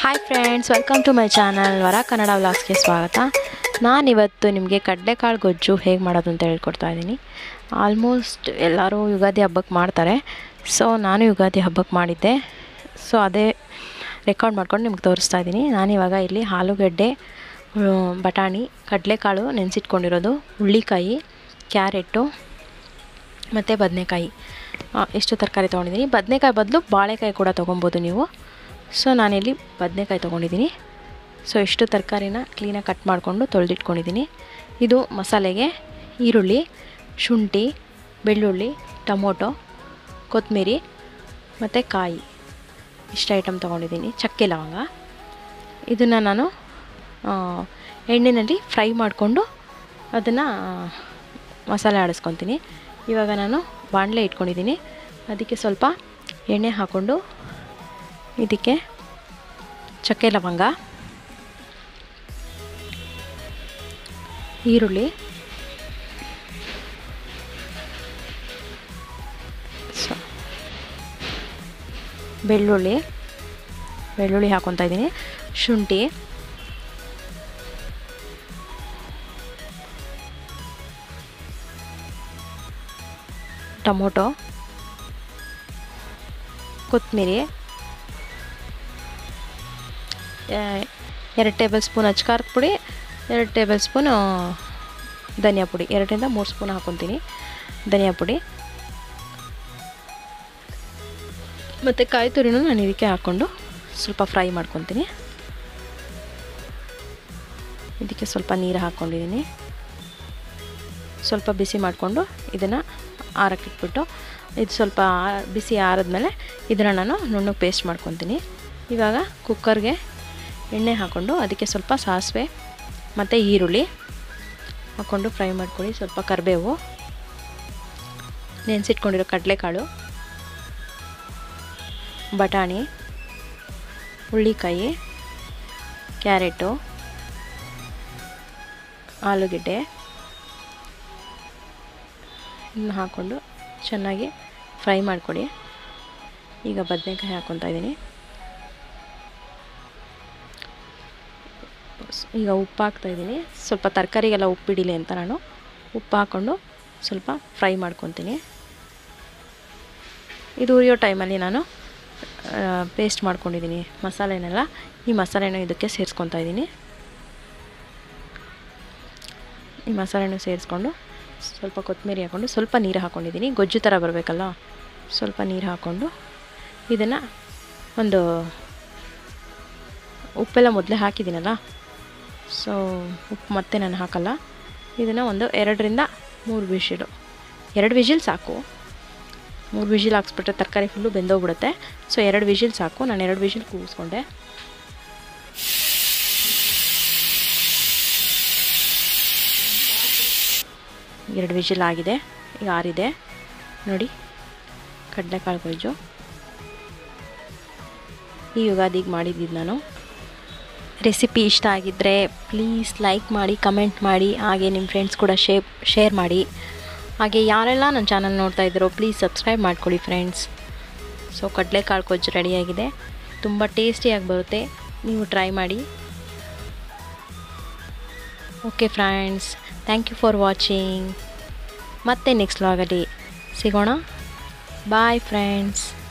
hi friends welcome to my channel ವರ ಕನ್ನಡ ವ್ಲಾಗ್ಸ್ಗೆ ಸ್ವಾಗತ ನಾನಿವತ್ತು ನಿಮಗೆ ಕಡಲೆಕಾಳು ಗೊಜ್ಜು ಹೇಗೆ ಮಾಡೋದು ಅಂತ ಹೇಳ್ಕೊಡ್ತಾ ಇದ್ದೀನಿ ಆಲ್ಮೋಸ್ಟ್ ಎಲ್ಲರೂ ಯುಗಾದಿ ಹಬ್ಬಕ್ಕೆ ಮಾಡ್ತಾರೆ ಸೊ ನಾನು ಯುಗಾದಿ ಹಬ್ಬಕ್ಕೆ ಮಾಡಿದ್ದೆ ಸೊ ಅದೇ ರೆಕಾರ್ಡ್ ಮಾಡ್ಕೊಂಡು ನಿಮ್ಗೆ ತೋರಿಸ್ತಾ ಇದ್ದೀನಿ ನಾನಿವಾಗ ಇಲ್ಲಿ ಆಲೂಗಡ್ಡೆ ಆ, ಬಟಾಣಿ ಕಡಲೆಕಾಳು ನೆನೆಸಿಟ್ಕೊಂಡಿರೋದು ಹುಳ್ಳಿಕಾಯಿ ಕ್ಯಾರೆಟು ಮತ್ತು ಬದನೆಕಾಯಿ ಎಷ್ಟು ತರಕಾರಿ ತೊಗೊಂಡಿದ್ದೀನಿ ಬದನೆಕಾಯಿ ಬದಲು ಬಾಳೆಕಾಯಿ ಕೂಡ ತೊಗೊಬೋದು ನೀವು ಸೊ ನಾನಿಲ್ಲಿ ಬದನೆಕಾಯಿ ತೊಗೊಂಡಿದ್ದೀನಿ ಸೊ ಇಷ್ಟು ತರಕಾರಿನ ಕ್ಲೀನಾಗಿ ಕಟ್ ಮಾಡಿಕೊಂಡು ತೊಳೆದಿಟ್ಕೊಂಡಿದ್ದೀನಿ ಇದು ಮಸಾಲೆಗೆ ಈರುಳ್ಳಿ ಶುಂಠಿ ಬೆಳ್ಳುಳ್ಳಿ ಟೊಮೊಟೊ ಕೊತ್ತಂಬರಿ ಮತ್ತು ಕಾಯಿ ಇಷ್ಟು ಐಟಮ್ ತೊಗೊಂಡಿದ್ದೀನಿ ಚಕ್ಕೆ ಲವಂಗ ಇದನ್ನು ನಾನು ಆ, ಎಣ್ಣೆಯಲ್ಲಿ ಫ್ರೈ ಮಾಡಿಕೊಂಡು ಅದನ್ನು ಮಸಾಲೆ ಆಡಿಸ್ಕೊತೀನಿ ಇವಾಗ ನಾನು ಬಾಣಲೆ ಇಟ್ಕೊಂಡಿದ್ದೀನಿ ಅದಕ್ಕೆ ಸ್ವಲ್ಪ ಎಣ್ಣೆ ಹಾಕ್ಕೊಂಡು ಇದಕ್ಕೆ ಚಕ್ಕೆ ಲವಂಗ ಈರುಳ್ಳಿ ಸೊ ಬೆಳ್ಳುಳ್ಳಿ ಬೆಳ್ಳುಳ್ಳಿ ಹಾಕ್ಕೊತಾ ಇದ್ದೀನಿ ಶುಂಠಿ ಟೊಮೊಟೊ ಕೊತ್ತಂಬರಿ ಎರಡು ಟೇಬಲ್ ಸ್ಪೂನ್ ಅಚ್ಕಾರದ ಪುಡಿ ಎರಡು ಟೇಬಲ್ ಸ್ಪೂನ್ ಧನಿಯಾ ಪುಡಿ ಎರಡರಿಂದ ಮೂರು ಸ್ಪೂನ್ ಹಾಕ್ಕೊತೀನಿ ಧನಿಯಾ ಪುಡಿ ಮತ್ತು ಕಾಯಿ ತುರಿನೂ ನಾನು ಇದಕ್ಕೆ ಹಾಕ್ಕೊಂಡು ಸ್ವಲ್ಪ ಫ್ರೈ ಮಾಡ್ಕೊತೀನಿ ಇದಕ್ಕೆ ಸ್ವಲ್ಪ ನೀರು ಹಾಕ್ಕೊಂಡಿದ್ದೀನಿ ಸ್ವಲ್ಪ ಬಿಸಿ ಮಾಡಿಕೊಂಡು ಇದನ್ನು ಆರಕ್ಕಿಟ್ಬಿಟ್ಟು ಇದು ಸ್ವಲ್ಪ ಆ- ಬಿಸಿ ಆರಿದ್ಮೇಲೆ ಇದನ್ನು ನಾನು ನುಣ್ಣಗೆ ಪೇಸ್ಟ್ ಮಾಡ್ಕೊತೀನಿ ಇವಾಗ ಕುಕ್ಕರ್ಗೆ ಎಣ್ಣೆ ಹಾಕ್ಕೊಂಡು ಅದಕ್ಕೆ ಸ್ವಲ್ಪ ಸಾಸಿವೆ ಮತ್ತು ಈರುಳ್ಳಿ ಹಾಕ್ಕೊಂಡು ಫ್ರೈ ಮಾಡ್ಕೊಳ್ಳಿ ಸ್ವಲ್ಪ ಕರಿಬೇವು ನೆನೆಸಿಟ್ಕೊಂಡಿರೋ ಕಡಲೆಕಾಳು ಬಟಾಣಿ ಹುಳ್ಳಿಕಾಯಿ ಕ್ಯಾರೆಟು ಆಲೂಗೆಡ್ಡೆ ಇದನ್ನ ಹಾಕ್ಕೊಂಡು ಚೆನ್ನಾಗಿ ಫ್ರೈ ಮಾಡಿಕೊಡಿ ಈಗ ಬದನೆಕಾಯಿ ಹಾಕ್ಕೊತಾ ಇದ್ದೀನಿ ಈಗ ಉಪ್ಪು ಹಾಕ್ತಾಯಿದ್ದೀನಿ ಸ್ವಲ್ಪ ತರಕಾರಿಗೆಲ್ಲ ಉಪ್ಪಿಡಿಲಿ ಅಂತ ನಾನು ಉಪ್ಪು ಹಾಕ್ಕೊಂಡು ಸ್ವಲ್ಪ ಫ್ರೈ ಮಾಡ್ಕೊತೀನಿ ಇದು ಉರಿಯೋ ಟೈಮಲ್ಲಿ ನಾನು ಪೇಸ್ಟ್ ಮಾಡ್ಕೊಂಡಿದ್ದೀನಿ ಮಸಾಲೆನೆಲ್ಲ ಈ ಮಸಾಲೆನೂ ಇದಕ್ಕೆ ಸೇರಿಸ್ಕೊತಾ ಇದ್ದೀನಿ ಈ ಮಸಾಲೆನೂ ಸೇರಿಸ್ಕೊಂಡು ಸ್ವಲ್ಪ ಕೊತ್ತಂಬರಿ ಹಾಕ್ಕೊಂಡು ಸ್ವಲ್ಪ ನೀರು ಹಾಕ್ಕೊಂಡಿದ್ದೀನಿ ಗೊಜ್ಜು ಥರ ಬರಬೇಕಲ್ಲ ಸ್ವಲ್ಪ ನೀರು ಹಾಕ್ಕೊಂಡು ಇದನ್ನು ಒಂದು ಉಪ್ಪೆಲ್ಲ ಮೊದಲೇ ಹಾಕಿದ್ದೀನಲ್ಲ ಸೊ ಉಪ್ಪು ಮತ್ತೆ ನಾನು ಹಾಕಲ್ಲ ಇದನ್ನು ಒಂದು ಎರಡರಿಂದ ಮೂರು ವಿಷಿಲು ಎರಡು ವಿಷಿಲ್ ಸಾಕು ಮೂರು ವಿಷಿಲ್ ಹಾಕ್ಸ್ಬಿಟ್ರೆ ತರಕಾರಿ ಫುಲ್ಲು ಬೆಂದೋಗ್ಬಿಡುತ್ತೆ ಸೊ ಎರಡು ವಿಷಿಲ್ ಸಾಕು ನಾನು ಎರಡು ವಿಷಿಲ್ ಕೂಗಿಸ್ಕೊಂಡೆ ಎರಡು ವಿಷಿಲ್ ಆಗಿದೆ ಈಗ ಆರಿದೆ ನೋಡಿ ಕಡಲೆಕಾಳು ಗೊಜ್ಜು ಈ ಯುಗಾದಿಗೆ ಮಾಡಿದ್ದಿದ್ದು ನಾನು ರೆಸಿಪಿ ಇಷ್ಟ ಆಗಿದ್ದರೆ ಪ್ಲೀಸ್ ಲೈಕ್ ಮಾಡಿ ಕಮೆಂಟ್ ಮಾಡಿ ಹಾಗೆ ನಿಮ್ಮ ಫ್ರೆಂಡ್ಸ್ ಕೂಡ ಶೇರ್ ಶೇರ್ ಮಾಡಿ ಹಾಗೆ ಯಾರೆಲ್ಲ ನನ್ನ ಚಾನಲ್ ನೋಡ್ತಾ ಇದ್ದೀರೋ ಪ್ಲೀಸ್ ಸಬ್ಸ್ಕ್ರೈಬ್ ಮಾಡ್ಕೊಳ್ಳಿ ಫ್ರೆಂಡ್ಸ್ ಸೊ ಕಡಲೆಕಾಳು ಗೊಜ್ಜು ರೆಡಿಯಾಗಿದೆ ತುಂಬ ಟೇಸ್ಟಿಯಾಗಿ ಬರುತ್ತೆ ನೀವು ಟ್ರೈ ಮಾಡಿ okay friends thank you for watching ಮತ್ತೆ ನೆಕ್ಸ್ಟ್ ವ್ಲಾಗಲ್ಲಿ ಸಿಗೋಣ ಬಾಯ್ ಫ್ರೆಂಡ್ಸ್